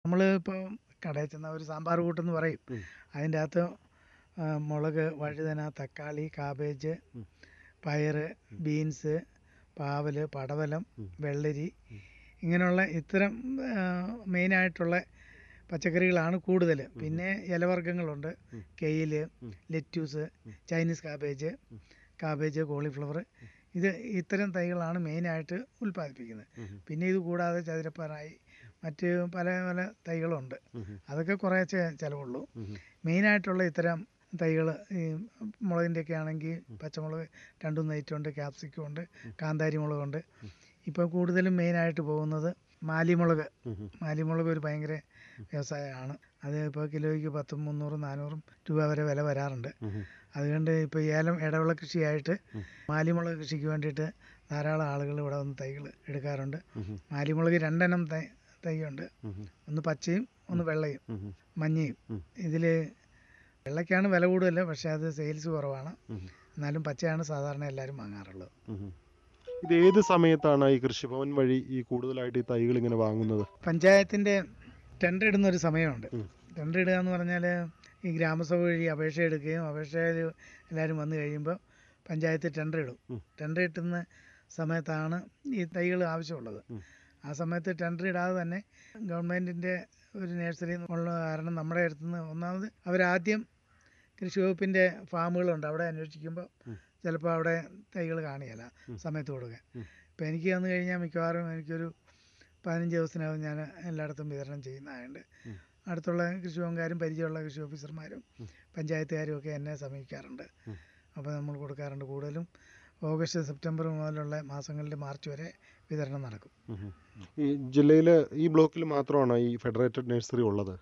നമ്മൾ ഇപ്പോൾ കടയിൽ ചെന്നാൽ ഒരു സാമ്പാർ കൂട്ടെന്ന് പറയും ഉം. അതിൻ്റെ അകത്ത് ആ, മുളക് വഴുതന തക്കാളി കാബേജ് ഉം. പയറ് ബീൻസ് പാവല് പടവലം ഉം. വെള്ളരി ഇങ്ങനെയുള്ള ഇത്തരം ആ, മെയിനായിട്ടുള്ള പച്ചക്കറികളാണ് കൂടുതൽ പിന്നെ ഇലവർഗ്ഗങ്ങളുണ്ട് ഉം. കെയില് ഉം. ലെറ്റ്യൂസ് ഉം. ചൈനീസ് കാബേജ് ഉം. കാബേജ് കോളിഫ്ലവർ ഇത് ഇത്തരം തൈകളാണ് മെയിനായിട്ട് ഉൽപ്പാദിപ്പിക്കുന്നത് ഉം. പിന്നെ ഇത് കൂടാതെ ചതുരപ്പറായി മറ്റ് പല പല തൈകളുണ്ട് ഉം. അതൊക്കെ കുറേശ്ശെ ചിലവുള്ളൂ ഉം. മെയിനായിട്ടുള്ള ഇത്തരം തൈകൾ ഈ മുളകിൻ്റെയൊക്കെ ആണെങ്കിൽ പച്ചമുളക് രണ്ടുമൂന്ന് ഐറ്റം ഉണ്ട് ക്യാപ്സിക്കം ഉണ്ട് കാന്താരി മുളകുണ്ട് ഇപ്പോൾ കൂടുതലും മെയിനായിട്ട് പോകുന്നത് മാലിമുളക് ഉം. മാലിമുളക് ഒരു ഭയങ്കര വ്യവസായമാണ് അത് ഇപ്പോൾ കിലോയ്ക്ക് പത്തും മുന്നൂറും നാനൂറും രൂപ വരെ വില വരാറുണ്ട് ഉം. അതുകൊണ്ട് ഇപ്പോൾ ഏലം ഇടവിള കൃഷിയായിട്ട് ഉം. മാലിമുളക് കൃഷിക്ക് വേണ്ടിയിട്ട് ധാരാളം ആളുകൾ ഇവിടെ വന്ന് തൈകൾ എടുക്കാറുണ്ട് ഉം. മാലിമുളക് രണ്ടെണ്ണം തൈ തൈയുണ്ട് ഉം. ഒന്ന് പച്ചയും ഒന്ന് വെള്ളയും ഉം. മഞ്ഞയും ഉം. ഇതിൽ വെള്ളയ്ക്കാണ് വില കൂടുതൽ പക്ഷേ അത് സെയിൽസ് കുറവാണ് ഉം. എന്നാലും പച്ചയാണ് സാധാരണ എല്ലാവരും വാങ്ങാറുള്ളത് ഉം. ഇത് ഏത് സമയത്താണ് ഈ കൃഷിഭവൻ വഴി ഈ കൂടുതലായിട്ട് ഈ തൈകൾ ഇങ്ങനെ വാങ്ങുന്നത് പഞ്ചായത്തിൻ്റെ ടെൻഡർ ഇടുന്ന ഒരു സമയമുണ്ട് ഉം. ടെൻഡർ ഇടുക എന്ന് പറഞ്ഞാൽ ഈ ഗ്രാമസഭ വഴി അപേക്ഷ എടുക്കുകയും അപേക്ഷയിൽ എല്ലാവരും വന്നു കഴിയുമ്പോൾ പഞ്ചായത്ത് ടെൻഡർ ഇടും ഉം. ടെൻഡർ ഇട്ടുന്ന സമയത്താണ് ഈ തൈകൾ ആവശ്യമുള്ളത് ഉം. ആ സമയത്ത് ടെൻഡർ ഇടാതെ തന്നെ ഗവൺമെൻറ്റിൻ്റെ ഒരു നഴ്സറി ഉള്ള കാരണം നമ്മുടെ അടുത്ത് നിന്ന് ഒന്നാമത് അവരാദ്യം കൃഷി വകുപ്പിൻ്റെ ഫാമുകളുണ്ട് അവിടെ അന്വേഷിക്കുമ്പോൾ ഉം. ചിലപ്പോൾ അവിടെ തൈകൾ കാണിയല്ല ഉം. സമയത്ത് കൊടുക്കാൻ ഉം. ഇപ്പം എനിക്ക് വന്നു കഴിഞ്ഞാൽ മിക്കവാറും എനിക്കൊരു പതിനഞ്ച് ദിവസത്തിനകം ഞാൻ എല്ലായിടത്തും വിതരണം ചെയ്യുന്നതായതുകൊണ്ട് ഉം. അടുത്തുള്ള കൃഷിഭവൻകാരും പരിചയമുള്ള കൃഷി ഓഫീസർമാരും ഉം. പഞ്ചായത്തുകാരും ഒക്കെ എന്നെ സമീപിക്കാറുണ്ട് ഉം. അപ്പോൾ നമ്മൾ കൊടുക്കാറുണ്ട് കൂടുതലും ഓഗസ്റ്റ് സെപ്റ്റംബർ മുതലുള്ള മാസങ്ങളിൽ മാർച്ച് വരെ വിതരണം നടക്കും ഉം. ഈ ജില്ലയിൽ ഈ ബ്ലോക്കിൽ മാത്രമാണോ ഈ ഫെഡറേറ്റഡ് നഴ്സറി ഉള്ളത്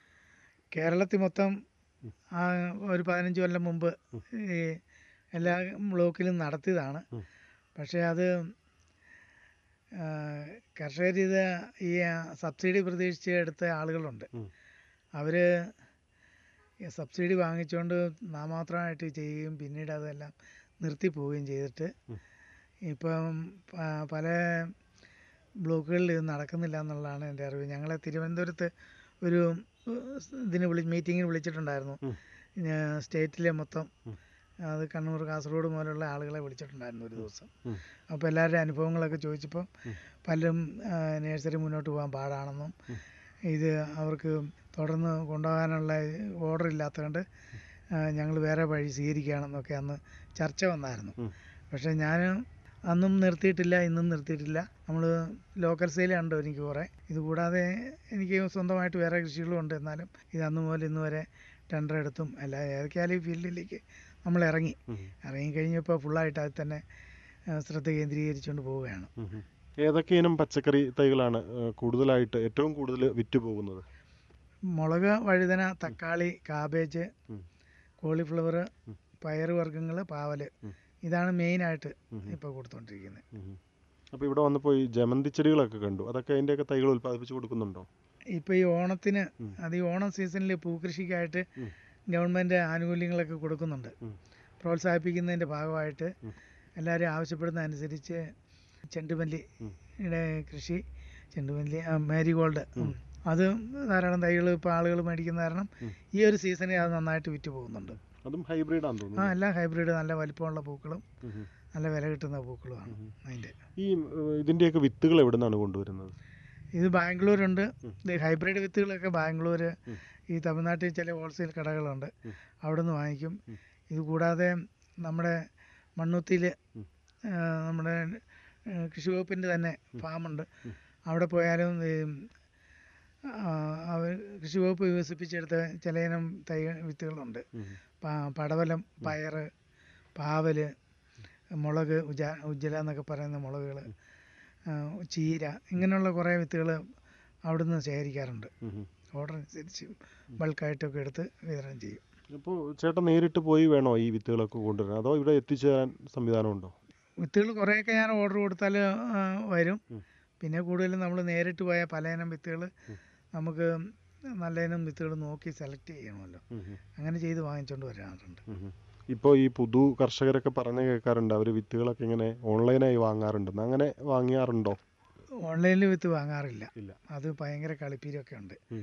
കേരളത്തിൽ മൊത്തം ഉം. ആ ഒരു പതിനഞ്ച് കൊല്ലം മുമ്പ് ഉം. ഈ എല്ലാ ബ്ലോക്കിലും നടത്തിയതാണ് ഉം. പക്ഷേ അത് കർഷകർ ഇത് ഈ സബ്സിഡി പ്രതീക്ഷിച്ച് എടുത്ത ആളുകളുണ്ട് ഉം. അവർ സബ്സിഡി വാങ്ങിച്ചുകൊണ്ട് നാമാത്രമായിട്ട് ചെയ്യുകയും പിന്നീട് അതെല്ലാം നിർത്തി പോവുകയും ചെയ്തിട്ട് ഉം. ഇപ്പം പ- പല ബ്ലോക്കുകളിൽ ഇത് നടക്കുന്നില്ല എന്നുള്ളതാണ് എൻ്റെ അറിവ് ഞങ്ങളെ തിരുവനന്തപുരത്ത് ഒരു ഏഹ്, ഇതിന് വിളി മീറ്റിങ്ങിന് വിളിച്ചിട്ടുണ്ടായിരുന്നു ഉം. ഞാൻ സ്റ്റേറ്റിലെ മൊത്തം ഉം. അത് കണ്ണൂർ കാസർഗോഡ് മുതലുള്ള ആളുകളെ വിളിച്ചിട്ടുണ്ടായിരുന്നു ഒരു ദിവസം ഉം. അപ്പോൾ എല്ലാവരുടെ അനുഭവങ്ങളൊക്കെ ചോദിച്ചപ്പോൾ ഉം. പലരും നേഴ്സറി മുന്നോട്ട് പോകാൻ പാടാണെന്നും ഉം. ഇത് അവർക്ക് തുടർന്ന് കൊണ്ടുപോകാനുള്ള ഓർഡർ ഇല്ലാത്തതുകൊണ്ട് ഞങ്ങൾ വേറെ വഴി സ്വീകരിക്കുകയാണെന്നൊക്കെ അന്ന് ചർച്ച വന്നായിരുന്നു ഉം. പക്ഷേ ഞാൻ അന്നും നിർത്തിയിട്ടില്ല ഇന്നും നിർത്തിയിട്ടില്ല നമ്മൾ ലോക്കൽ സെയിലുണ്ട് എനിക്ക് കുറേ ഇത് കൂടാതെ എനിക്ക് സ്വന്തമായിട്ട് വേറെ കൃഷികളും ഉണ്ട് എന്നാലും ഇത് അന്ന് മുതൽ ഇന്ന് വരെ ടെൻഡർ എടുത്തും അല്ല ഏതൊക്കെയാലും ഈ ഫീൽഡിലേക്ക് നമ്മൾ ഇറങ്ങി ഉം. ഇറങ്ങിക്കഴിഞ്ഞപ്പോൾ ഫുള്ളായിട്ട് അതിൽ തന്നെ ആ, ശ്രദ്ധ കേന്ദ്രീകരിച്ചുകൊണ്ട് പോവുകയാണ് ഉം. ഏതൊക്കെ ഇനം പച്ചക്കറി തൈകളാണ് ഏഹ്, കൂടുതലായിട്ട് ഏറ്റവും കൂടുതൽ വിറ്റ് പോകുന്നത് മുളക് വഴുതന തക്കാളി കാബേജ് ഉം. കോളിഫ്ലവർ ഉം. പയറ് വർഗ്ഗങ്ങൾ പാവല് ഉം. ഇതാണ് മെയിനായിട്ട് ഉം. ഇപ്പോൾ കൊടുത്തുകൊണ്ടിരിക്കുന്നത് ഉം. അപ്പോൾ ഇവിടെ വന്നപ്പോൾ ഈ ജമന്തി ചെടികളൊക്കെ കണ്ടു അതൊക്കെ അതിൻ്റെയൊക്കെ തൈകൾ ഉൽപ്പാദിപ്പിച്ച് കൊടുക്കുന്നുണ്ടോ ഇപ്പോൾ ഈ ഓണത്തിന് ഉം. അത് ഈ ഓണം സീസണിൽ പൂക്കൃഷിക്കായിട്ട് ഉം. ഗവൺമെൻറ് ആനുകൂല്യങ്ങളൊക്കെ കൊടുക്കുന്നുണ്ട് ഉം. പ്രോത്സാഹിപ്പിക്കുന്നതിൻ്റെ ഭാഗമായിട്ട് ഉം. എല്ലാവരും ആവശ്യപ്പെടുന്ന അനുസരിച്ച് ചെണ്ടുമല്ലിയുടെ കൃഷി ചെണ്ടുമല്ലി ആ, മാരിഗോൾഡ് ഉം. അത് ധാരാളം തൈകൾ ഇപ്പോൾ ആളുകൾ മേടിക്കുന്ന കാരണം ഉം. ഈ ഒരു സീസണിൽ അത് നന്നായിട്ട് വിറ്റ് പോകുന്നുണ്ട് അതും ഹൈബ്രിഡാന്ന് ആ തോന്നുന്നു എല്ലാം ഹൈബ്രിഡ് നല്ല വലിപ്പമുള്ള പൂക്കളും ഉം. ഉം. നല്ല വില കിട്ടുന്ന പൂക്കളുമാണ് ഉം. അതിൻ്റെ ഈ ഏഹ്, ഇതിൻ്റെയൊക്കെ വിത്തുകൾ എവിടെ നിന്നാണ് കൊണ്ടുവരുന്നത് ഇത് ബാംഗ്ലൂരുണ്ട് ഉം. ഇത് ഹൈബ്രിഡ് വിത്തുകളൊക്കെ ബാംഗ്ലൂർ ഉം. ഈ തമിഴ്നാട്ടിൽ ചില ഹോൾസെയിൽ കടകളുണ്ട് ഉം. അവിടെ നിന്ന് വാങ്ങിക്കും ഉം. ഇത് കൂടാതെ നമ്മുടെ മണ്ണുത്തിയിൽ ഉം. നമ്മുടെ ഏഹ്, കൃഷി വകുപ്പിൻ്റെ തന്നെ ഫാമുണ്ട് ഉം. അവിടെ പോയാലും ഈ, ആ, അവർ കൃഷി വകുപ്പ് വികസിപ്പിച്ചെടുത്ത ചില ഇനം തൈ വിത്തുകളുണ്ട് ഉം. പ- പടവലം പയറ് പാവല് മുളക് ഉജ ഉജ്ജല എന്നൊക്കെ പറയുന്ന മുളകുകൾ ചീര ഇങ്ങനെയുള്ള കുറേ വിത്തുകൾ അവിടുന്ന് ശേഖരിക്കാറുണ്ട് ഉം. ഓർഡർ അനുസരിച്ച് ബൾക്കായിട്ടൊക്കെ എടുത്ത് വിതരണം ചെയ്യും അപ്പോൾ ചേട്ടൻ നേരിട്ട് പോയി വേണോ ഈ വിത്തുകളൊക്കെ കൊണ്ടുവരാൻ അതോ ഇവിടെ എത്തിച്ചേരാൻ സംവിധാനമുണ്ടോ വിത്തുകൾ കുറേയൊക്കെ ഞാൻ ഓർഡർ കൊടുത്താൽ ആ, വരും ഉം. പിന്നെ കൂടുതലും നമ്മൾ നേരിട്ട് പോയ പലയിനം വിത്തുകൾ ഉം. നമുക്ക് നല്ല ഇനം വിത്തുകൾ നോക്കി സെലക്ട് ചെയ്യണമല്ലോ ഉം. ഉം. അങ്ങനെ ചെയ്ത് വാങ്ങിച്ചുകൊണ്ട് വരാറുണ്ട് ഉം. ഇപ്പോൾ ഈ പുതു കർഷകരൊക്കെ പറഞ്ഞു കേൾക്കാറുണ്ട് അവർ വിത്തുകളൊക്കെ ഇങ്ങനെ ഓൺലൈനായി വാങ്ങാറുണ്ടെന്ന് അങ്ങനെ വാങ്ങിയാറുണ്ടോ ഓൺലൈനിൽ വിത്ത് വാങ്ങാറില്ല ഇല്ല അത് ഭയങ്കര കളിപ്പീരൊക്കെ ഉണ്ട് ഉം.